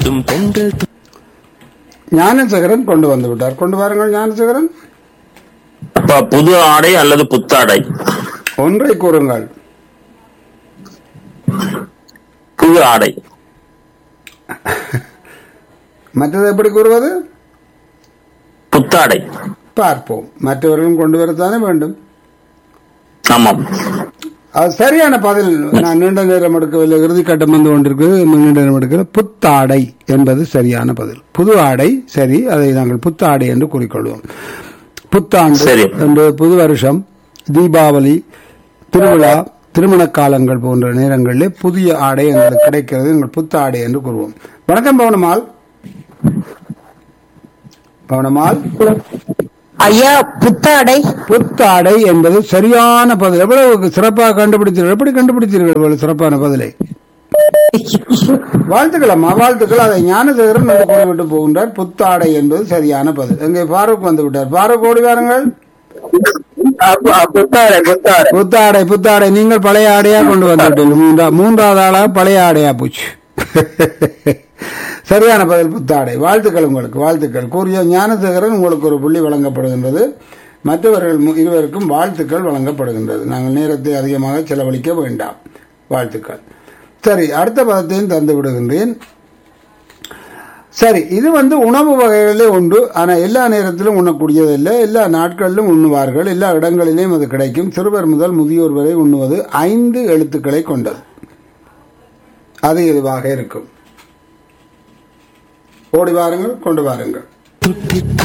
தும் பெண்கள் து- ஞானசேகரன் கொண்டு வந்து விட்டார் கொண்டு வாருங்கள் ஞானசேகரன் அப்பா புது ஆடை அல்லது புத்தாடை ஒன்றை கூறுங்கள் புது ஆடை மற்றது எப்படி கூறுவது புத்தாடை பார்ப்போம் மற்றவர்களும் கொண்டு வரத்தானே வேண்டும் ஆமாம் அது சரியான பதில் நான் நீண்ட நேரம் எடுக்கவில்லை இறுதி கட்டம் வந்து கொண்டிருக்கிறது இன்னும் நீண்ட நேரம் எடுக்கிற புத்தாடை என்பது சரியான பதில் புது ஆடை சரி அதை நாங்கள் புத்தாடை என்று கூறிக்கொள்வோம் புத்தாண்டு சரி. என்று புது வருஷம் தீபாவளி திருவிழா திருமண காலங்கள் போன்ற நேரங்களிலே புதிய ஆடை எங்களுக்கு கிடைக்கிறது எங்கள் புத்தாடை என்று கூறுவோம் வணக்கம் பவனமால் பவனமால் ஐயா புத்தாடை புத்தாடை என்பது சரியான பதில் எவ்வளவு சிறப்பாக கண்டுபிடித்தீர்கள் எப்படி கண்டுபிடித்தீர்கள் இவ்வளவு சிறப்பான பதிலை வாழ்த்துக்கள் அம்மா வாழ்த்துக்கள் அதை ஞானசேகரன் என்று கூறிவிட்டு போகின்றார் புத்தாடை என்பது சரியான பதில் எங்கே பாரூக் வந்து விட்டார் பாரூக் ஓடி வாருங்கள் புத்தாடை புத்தாடை புத்தாடை புத்தாடை நீங்கள் பழைய ஆடையா கொண்டு வந்துவிட்டீர்கள் மூன்றா மூன்றாவது ஆளாக பழைய ஆடையா போச்சு சரியான பதில் புத்தாடை வாழ்த்துக்கள் உங்களுக்கு வாழ்த்துக்கள் கூறிய ஞானசேகரன் உங்களுக்கு ஒரு புள்ளி வழங்கப்படுகின்றது மற்றவர்கள் மு- இருவருக்கும் வாழ்த்துக்கள் வழங்கப்படுகின்றது நாங்கள் நேரத்தை அதிகமாக செலவழிக்க வேண்டாம் வாழ்த்துக்கள் சரி அடுத்த பதத்தையும் தந்து விடுகின்றேன் சரி இது வந்து உணவு வகைகளிலே உண்டு ஆனால் எல்லா நேரத்திலும் உண்ணக்கூடியதில்லை எல்லா நாட்களிலும் உண்ணுவார்கள் எல்லா இடங்களிலேயும் அது கிடைக்கும் சிறுவர் முதல் முதியோர் வரை உண்ணுவது ஐந்து எழுத்துக்களை கொண்டது அது எதுவாக இருக்கும் ஓடி வாருங்கள் கொண்டு வாருங்கள் துட்டி